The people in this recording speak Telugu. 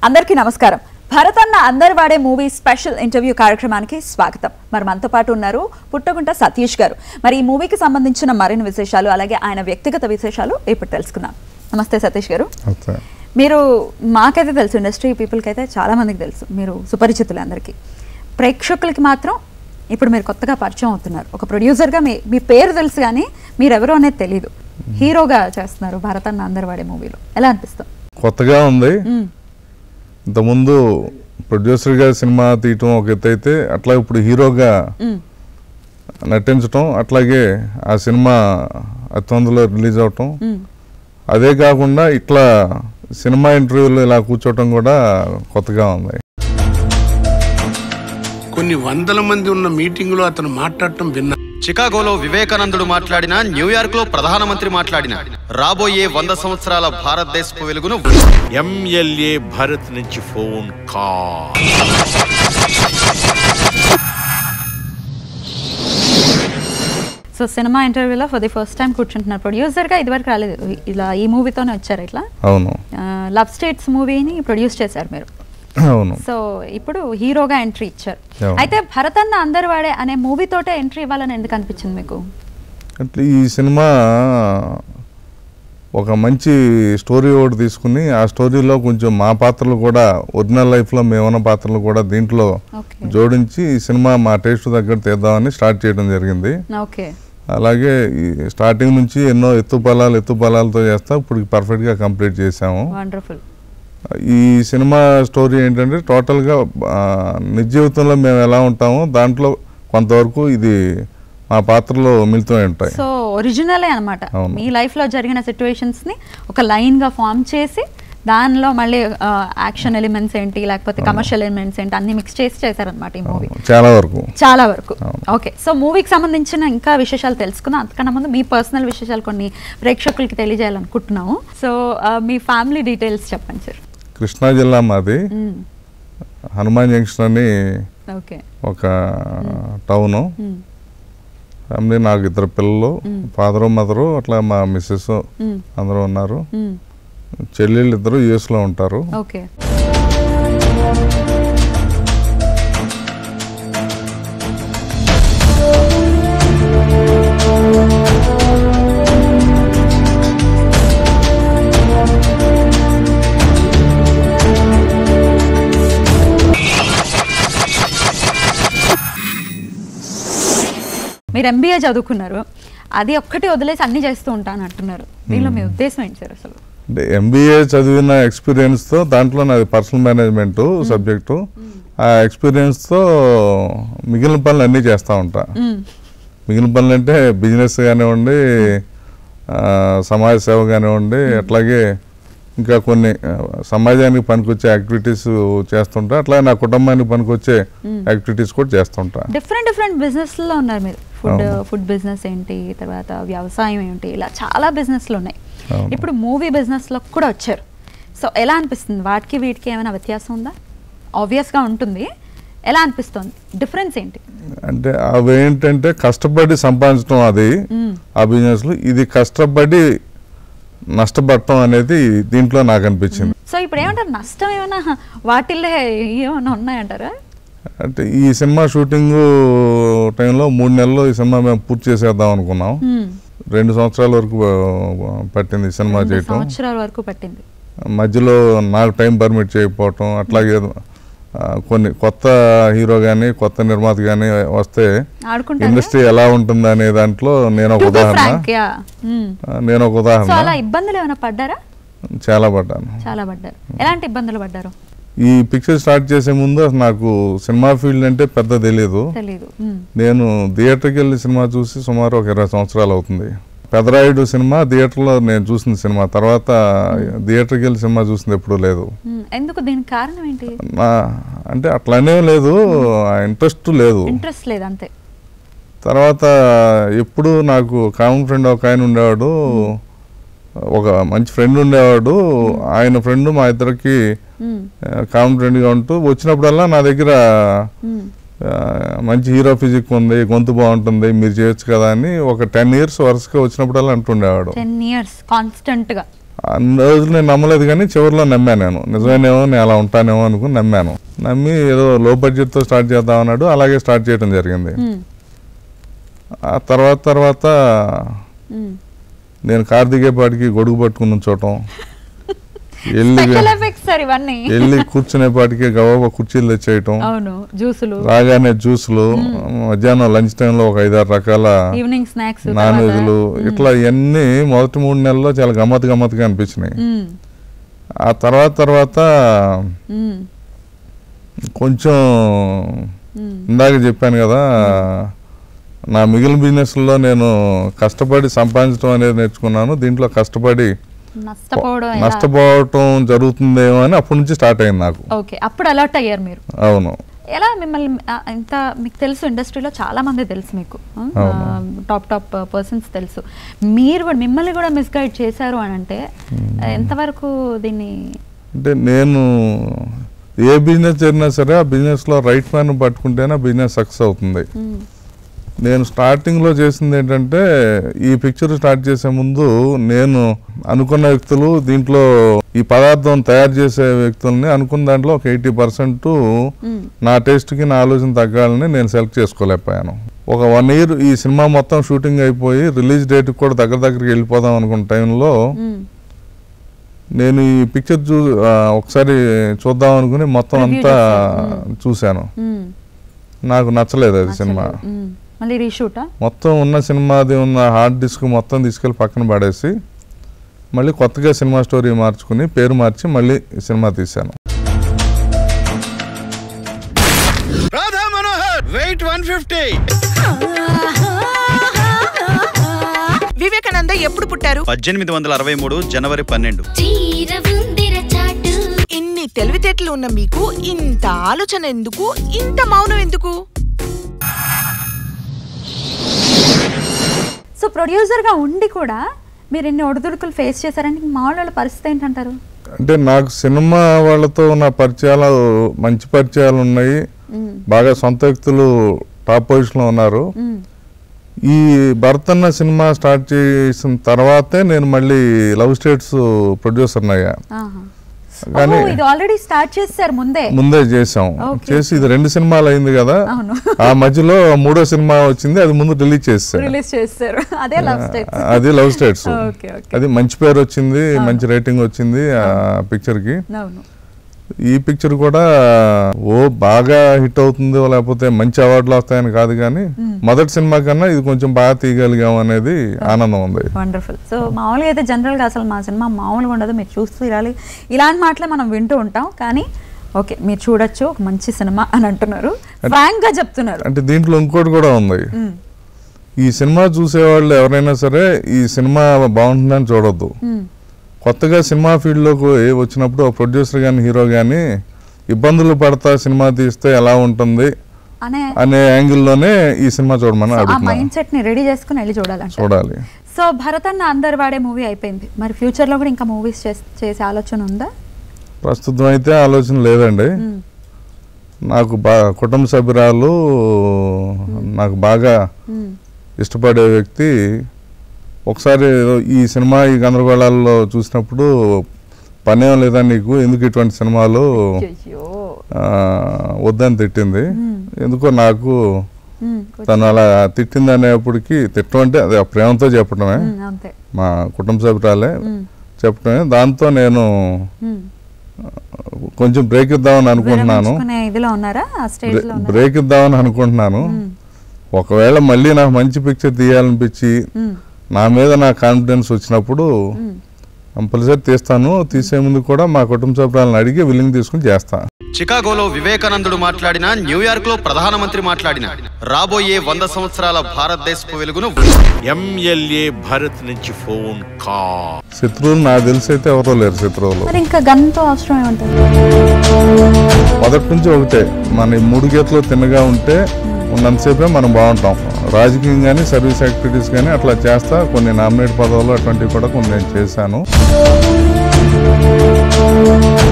అందరికీ నమస్కారం భరతన్న అందరి వాడే మూవీ స్పెషల్ ఇంటర్వ్యూ కార్యక్రమానికి స్వాగతం మరి మనతో పాటు ఉన్నారు పుట్టగుంట సతీష్ గారు మరి ఈ మూవీకి సంబంధించిన మరిన్ని విశేషాలు అలాగే ఆయన వ్యక్తిగత విశేషాలు ఇప్పుడు తెలుసుకుందాం నమస్తే సతీష్ గారు ఓకే మీరు మాకైతే తెలుసు ఇండస్ట్రీ పీపుల్కి అయితే చాలా మందికి తెలుసు మీరు సుపరిచితులు అందరికీ ప్రేక్షకులకి మాత్రం ఇప్పుడు మీరు కొత్తగా పరిచయం అవుతున్నారు ఒక ప్రొడ్యూసర్గా మీ మీ పేరు తెలుసు కానీ మీరెవరో అనేది తెలియదు హీరోగా చేస్తున్నారు భరతన్న అందరి వాడే మూవీలో ఎలా అనిపిస్తుంది కొత్తగా ఉంది మ్మ్. ఇంతకుముందు ప్రొడ్యూసర్గా సినిమా తీయటం ఒక ఎత్తు అయితే అట్లా ఇప్పుడు హీరోగా మ్మ్. నటించటం అట్లాగే ఆ సినిమా అత్యంతలో రిలీజ్ అవటం మ్మ్. అదే కాకుండా ఇట్లా సినిమా ఇంటర్వ్యూలో ఇలా కూర్చోవటం కూడా కొత్తగా ఉంది కొన్ని వందల మంది ఉన్న మీటింగులో అతను మాట్లాడటం విన్నా చికాగోలో వివేకానందుడు మాట్లాడిన న్యూయార్క్ లో ప్రధానమంత్రి మాట్లాడిన రాబోయే వంద సంవత్సరాల భారతదేశపు వెలుగును ఎంఎల్ఏ భరత్ నుంచి ఫోన్ కాల్ సో సినిమా ఇంటర్వ్యూలో ఫర్ ది ఫస్ట్ టైం కూర్చుంటున్నారు ప్రొడ్యూసర్గా ఇదివరకు రాలేదు ఇలా ఈ మూవీతోనే వచ్చారు ఇట్లా అవును లవ్ స్టేట్స్ మూవీని ప్రొడ్యూస్ చేశారు మీరు అవును సో ఇప్పుడు హీరోగా ఎంట్రీ ఇచ్చారు అవును. అయితే భరతన్న అందరి వాడే అనే మూవీ తోటే ఎంట్రీ ఇవ్వాలని ఎందుకు అనిపించింది మీకు అట్లా ఈ సినిమా ఒక మంచి స్టోరీ ఒకటి తీసుకుని ఆ స్టోరీలో కొంచెం మా పాత్రలు కూడా ఒరిజినల్ లైఫ్లో మేమున్న పాత్రలు కూడా దీంట్లో ఓకే జోడించి ఈ సినిమా మా టేస్ట్ దగ్గర తీద్దామని స్టార్ట్ చేయడం జరిగింది ఓకే అలాగే ఈ స్టార్టింగ్ నుంచి ఎన్నో ఎత్తు బలాలు ఎత్తు బలాలతో చేస్తాం ఇప్పుడు పర్ఫెక్ట్గా కంప్లీట్ చేసాము వండర్ఫుల్ ఈ సినిమా స్టోరీ ఏంటంటే టోటల్గా ఆ, నిజ జీవితంలో మేము ఎలా ఉంటామో దాంట్లో కొంతవరకు ఇది మా పాత్రలో మిళితం ఉంటాయి సో ఒరిజినలే అనమాట అవును. మీ లైఫ్ లో జరిగిన సిచ్యువేషన్స్ ని ఒక లైన్ గా ఫామ్ చేసి దానిలో మళ్ళీ యాక్షన్ ఎలిమెంట్స్ ఏంటి లేకపోతే కమర్షియల్ ఎలిమెంట్స్ ఏంటి అన్ని మిక్స్ చేసి చేశారనమాట ఈ మూవీ చాలా వరకు చాలా వరకు అవును. ఓకే సో మూవీకి సంబంధించిన ఇంకా విశేషాలు తెలుసుకుందాం అంతకన్నా ముందు మీ పర్సనల్ విశేషాలు కొన్ని ప్రేక్షకులకి తెలియజేయాలనుకుంటున్నాము సో మీ ఫ్యామిలీ డీటెయిల్స్ చెప్పండి సార్ కృష్ణా జిల్లా మాది హనుమాన్ జంక్షన్ అని ఓకే ఒక టౌను ఫ్యామిలీ నాకు ఇద్దరు పిల్లలు ఫాదరు మదరు అట్లా మా మిస్సెస్ అందరూ ఉన్నారు చెల్లెళ్ళు ఇద్దరు యుఎస్లో ఉంటారు ఓకే మీరు ఎంబీఏ చదువుకున్నారు అది ఒక్కటి వదిలేసి అన్ని చేస్తూ ఉంటాను అంటున్నారు దీనిలో మీ ఉద్దేశం ఏంటి సార్ అసలు అంటే ఎంబీఏ చదివిన ఎక్స్పీరియన్స్తో దాంట్లో నాది పర్సనల్ మేనేజ్మెంట్ సబ్జెక్టు ఆ ఎక్స్పీరియన్స్తో మిగిలిన పనులు అన్నీ చేస్తూ ఉంటా మ్మ్. మిగిలిన పనులు అంటే బిజినెస్ కానివ్వండి ఆ, సమాజ సేవ కానివ్వండి అట్లాగే ఇంకా కొన్ని ఆ, సమాజానికి పనికొచ్చే యాక్టివిటీస్ చేస్తుంటా అట్లాగే నా కుటుంబానికి పనికొచ్చే యాక్టివిటీస్ కూడా చేస్తుంటా డిఫరెంట్ డిఫరెంట్ బిజినెస్లో ఉన్నారు మీరు ఫుడ్ అవును. ఫుడ్ బిజినెస్ ఏంటి తర్వాత వ్యవసాయం ఏంటి ఇలా చాలా బిజినెస్లు ఉన్నాయి అవును. ఇప్పుడు మూవీ బిజినెస్లో కూడా వచ్చారు సో ఎలా అనిపిస్తుంది వాటికి వీటికి ఏమైనా వ్యత్యాసం ఉందా ఆబ్వియస్గా ఉంటుంది ఎలా అనిపిస్తుంది డిఫరెన్స్ ఏంటి అంటే అవి ఏంటంటే కష్టపడి సంపాదించడం అది ఆ బిజినెస్లో ఇది కష్టపడి నష్టపడటం అనేది దీంట్లో నాకు అనిపించింది సో ఇప్పుడు ఏమంటారు నష్టం ఏమైనా వాటిల్లే ఏమైనా ఉన్నాయంటారా అంటే ఈ సినిమా షూటింగ్ టైంలో మూడు నెలలు ఈ సినిమా మేము పూర్తి చేసేద్దాం అనుకున్నాం మ్మ్. రెండు సంవత్సరాల వరకు ఆ, పట్టింది ఈ సినిమా రెండు చేయటం సంవత్సరాల వరకు పట్టింది మధ్యలో నాకు టైం పర్మిట్ చేయకపోవటం అట్లాగే ఆ, కొన్ని కొత్త హీరో కానీ కొత్త నిర్మాత కానీ వస్తే ఆడుకుంటారు ఇండస్ట్రీ ఎలా ఉంటుంది అనే దాంట్లో నేను ఒక ఉదాహరణ ఆ, నేను ఒక సో ఉదాహరణ అలా ఇబ్బందులు ఏమైనా పడ్డారా చాలా పడ్డాను చాలా పడ్డారు ఎలాంటి ఇబ్బందులు పడ్డారు ఈ పిక్చర్ స్టార్ట్ చేసే ముందు అసలు నాకు సినిమా ఫీల్డ్ అంటే పెద్ద తెలియదు తెలీదు మ్మ్. నేను థియేటర్కి వెళ్ళి సినిమా చూసి సుమారు ఒక ఇరవై సంవత్సరాలు అవుతుంది పెదరాయుడు సినిమా థియేటర్లో నేను చూసిన సినిమా తర్వాత థియేటర్కి వెళ్ళి సినిమా చూసింది ఎప్పుడూ లేదు మ్మ్. ఎందుకు దీనికి కారణం ఏంటి నా అంటే అట్లనే లేదు ఆ ఇంట్రెస్ట్ లేదు ఇంట్రెస్ట్ లేదు అంతే తర్వాత ఎప్పుడు నాకు కామన్ ఫ్రెండ్ ఒక ఆయన ఉండేవాడు ఒక మంచి ఫ్రెండ్ ఉండేవాడు ఆయన ఫ్రెండ్ మా ఇద్దరికి మ్మ్. కామన్ ఫ్రెండ్గా ఉంటూ వచ్చినప్పుడల్లా నా దగ్గర మ్మ్. ఆ, మంచి హీరో ఫిజిక్ ఉంది గొంతు బాగుంటుంది మీరు చేయొచ్చు కదా అని ఒక టెన్ ఇయర్స్ వరుసగా వచ్చినప్పుడల్లా అంటుండేవాడు టెన్ ఇయర్స్ కాన్స్టెంట్ గా అన్ని రోజులు నేను నమ్మలేదు కానీ చివరిలో నమ్మాను నేను నిజమేనేమో నేను అలా ఉంటానేమో అనుకుని నమ్మాను నమ్మి ఏదో లో బడ్జెట్తో స్టార్ట్ చేద్దాం అన్నాడు అలాగే స్టార్ట్ చేయడం జరిగింది మ్మ్. ఆ తర్వాత తర్వాత మ్మ్. నేను కార్ దిగేపాటికి గొడుగు పట్టుకుని ఉంచోటం వెళ్ళి స్పెషల్ ఎఫెక్ట్స్ సార్ ఇవన్నీ వెళ్ళి కూర్చునేపాటికి గబాబా కుర్చీలు తెచ్చేయటం అవును జ్యూసులు రాగానే జ్యూసులు మధ్యాహ్నం లంచ్ టైంలో ఒక ఐదారు రకాల ఈవినింగ్ స్నాక్స్ నాన్ వెజ్లు ఇట్లా ఇవన్నీ మొదటి మూడు నెలల్లో చాలా గమ్మత్ గమ్మత్తుగా అనిపించినాయి ఆ తర్వాత తర్వాత కొంచెం ఇందాక చెప్పాను కదా నా మిగిలిన బిజినెస్లో నేను కష్టపడి సంపాదించడం అనేది నేర్చుకున్నాను దీంట్లో కష్టపడి నష్టపోవడం ఎలా? నష్టపోవటం జరుగుతుందేమో అని అప్పటి నుంచి స్టార్ట్ అయింది నాకు ఓకే అప్పుడు అలర్ట్ అయ్యారు మీరు అవును ఎలా మిమ్మల్ని ఆ, ఇంత మీకు తెలుసు ఇండస్ట్రీలో చాలా మంది తెలుసు మీకు టాప్ టాప్ పర్సన్స్ తెలుసు మీరు కూడా మిమ్మల్ని కూడా మిస్గైడ్ చేశారు అని అంటే ఎంతవరకు దీన్ని అంటే నేను ఏ బిజినెస్ జరిగినా సరే ఆ బిజినెస్లో రైట్ మ్యాన్ పట్టుకుంటేనే బిజినెస్ సక్సెస్ అవుతుంది మ్మ్. నేను స్టార్టింగ్లో చేసింది ఏంటంటే ఈ పిక్చర్ స్టార్ట్ చేసే ముందు నేను అనుకున్న వ్యక్తులు దీంట్లో ఈ పదార్థం తయారు చేసే వ్యక్తుల్ని అనుకున్న దాంట్లో ఒక ఎయిటీ పర్సెంట్ మ్మ్. నా టేస్ట్కి నా ఆలోచన తగ్గాలని నేను సెలెక్ట్ చేసుకోలేకపోయాను ఒక వన్ ఇయర్ ఈ సినిమా మొత్తం షూటింగ్ అయిపోయి రిలీజ్ డేట్కి కూడా దగ్గర దగ్గరికి వెళ్ళిపోదాం అనుకున్న టైంలో మ్మ్. నేను ఈ పిక్చర్ చూ ఆ, ఒకసారి చూద్దాం అనుకుని మొత్తం Review అంతా చేశారు. చూశాను మ్మ్. నాకు నచ్చలేదు అది సినిమా మ్మ్. మళ్ళీ రీషూటా మొత్తం ఉన్న సినిమాది ఉన్న హార్డ్ డిస్క్ మొత్తం తీసుకెళ్ళి పక్కన పడేసి మళ్ళీ కొత్తగా సినిమా స్టోరీ మార్చుకుని పేరు మార్చి మళ్ళీ ఈ సినిమా తీశాను Radha Manohar wait one fifty Vivekananda ఎప్పుడు పుట్టారు పద్దెనిమిది వందల అరవై మూడు జనవరి పన్నెండు చీరవుందిర చాటు ఇన్ని తెలివితేటలు ఉన్న మీకు ఇంత ఆలోచన ఎందుకు ఇంత మౌనం ఎందుకు సో ప్రొడ్యూసర్గా ఉండి కూడా మీరు ఇన్ని ఒడిదుడుకులు ఫేస్ చేశారంటే ఇంక మామూలు వాళ్ళ పరిస్థితి ఏంటంటారు అంటే నాకు సినిమా వాళ్ళతో ఉన్న పరిచయాలు మంచి పరిచయాలు ఉన్నాయి మ్మ్. బాగా సొంత వ్యక్తులు టాప్ పొజిషన్లో ఉన్నారు మ్మ్. ఈ భరతన్న సినిమా స్టార్ట్ చేసిన తర్వాతే నేను మళ్ళీ లవ్ స్టేట్స్ ప్రొడ్యూసర్ అయ్యా ఆహా. కానీ ఓహో, ఇది ఆల్రెడీ స్టార్ట్ చేశారు ముందే ముందే చేసాం Okay. చేసి ఇది రెండు సినిమాలు అయింది కదా అవును. ఆ మధ్యలో మూడో సినిమా వచ్చింది అది ముందు రిలీజ్ చేస్తారు రిలీజ్ చేస్తారు అదే లవ్ స్టేట్స్ అది లవ్ స్టేట్స్ ఓకే ఓకే అది మంచి పేరు వచ్చింది మంచి రేటింగ్ వచ్చింది ఆ పిక్చర్ కి అవును ఈ పిక్చర్ కూడా ఓ బాగా హిట్ అవుతుందో లేకపోతే మంచి అవార్డులు వస్తాయని కాదు కానీ మొదటి సినిమా కన్నా ఇది కొంచెం బాగా తీయగలిగాం అనేది ఆనందం ఉంది వండర్ఫుల్ సో మామూలుగా అయితే జనరల్గా అసలు మా సినిమా మామూలుగా ఉండదు మీరు చూస్తూ ఇరాలి ఇలాంటి మాటలే మనం వింటూ ఉంటాం కానీ ఓకే మీరు చూడొచ్చు ఒక మంచి సినిమా అని అంటున్నారు ఫ్రాంక్ గా చెప్తున్నారు అంటే దీంట్లో ఇంకోటి కూడా ఉంది ఈ సినిమా చూసేవాళ్ళు ఎవరైనా సరే ఈ సినిమా బాగుంటుందని చూడొద్దు మ్మ్. కొత్తగా సినిమా ఫీల్డ్లోకి వచ్చినప్పుడు ఒక ప్రొడ్యూసర్ కానీ హీరో కానీ ఇబ్బందులు పడతా సినిమా తీస్తే ఎలా ఉంటుంది అనే అనే యాంగిల్లోనే ఈ సినిమా చూడమని ఆ అడుగుతున్నాను మైండ్ సెట్ ని రెడీ చేసుకుని వెళ్ళి చూడాలంట చూడాలి సో భరత్ అన్న అందరు వాడే మూవీ అయిపోయింది మరి ఫ్యూచర్ లో కూడా ఇంకా మూవీస్ చేసే ఆలోచన ఉందా ప్రస్తుతం అయితే ఆలోచన లేదండి మ్మ్. నాకు బా కుటుంబ సభ్యురాలు నాకు బాగా మ్మ్. ఇష్టపడే వ్యక్తి ఒకసారి ఏదో ఈ సినిమా ఈ గందరగోళాల్లో చూసినప్పుడు పనేం లేదా నీకు ఎందుకు ఇటువంటి సినిమాలు అయ్యో ఆ, వద్దని తిట్టింది ఎందుకో నాకు మ్మ్. తను అలా తిట్టింది అనేప్పటికీ తిట్టడం అంటే అదే ప్రేమతో చెప్పడమే మ్మ్, అంతే మా కుటుంబ సభ్యురాలే మ్మ్. చెప్పడమే దాంతో నేను మ్మ్. కొంచెం బ్రేక్ ఇద్దామని అనుకుంటున్నాను విరమించుకునే ఇదిలో ఉన్నారా ఆ స్టేజ్ లో ఉన్నారా బ్రేక్ ఇద్దామని అనుకుంటున్నాను ఒకవేళ మళ్ళీ నాకు మంచి పిక్చర్ తీయాలనిపించి మ్మ్. నా మీద నా కాన్ఫిడెన్స్ వచ్చినప్పుడు కంపల్సరీ తీస్తాను తీసే ముందు కూడా మా కుటుంబ సభ్యులను అడిగి విల్లింగ్ తీసుకుని చేస్తా చికాగోలో వివేకానందుడు మాట్లాడిన న్యూయార్క్ లో ప్రధానమంత్రి మాట్లాడిన రాబోయే వంద సంవత్సరాల భారతదేశపు వెలుగును ఎమ్మెల్యే భరత్ నుంచి ఫోన్ కాల్ శత్రువులు నాకు తెలిసి అయితే ఎవరో లేరు శత్రువులు మరి ఇంకా గన్తో అవసరం ఏముంటుంది మొదటి నుంచి ఒకటే మన ఈ మూడు గీతలు తిన్నగా ఉంటే ఉన్నంతసేపే మనం బాగుంటాం రాజకీయం కానీ సర్వీస్ యాక్టివిటీస్ కానీ అట్లా చేస్తా కొన్ని నామినేట్ పదవులు అటువంటివి కూడా కొన్ని నేను చేశాను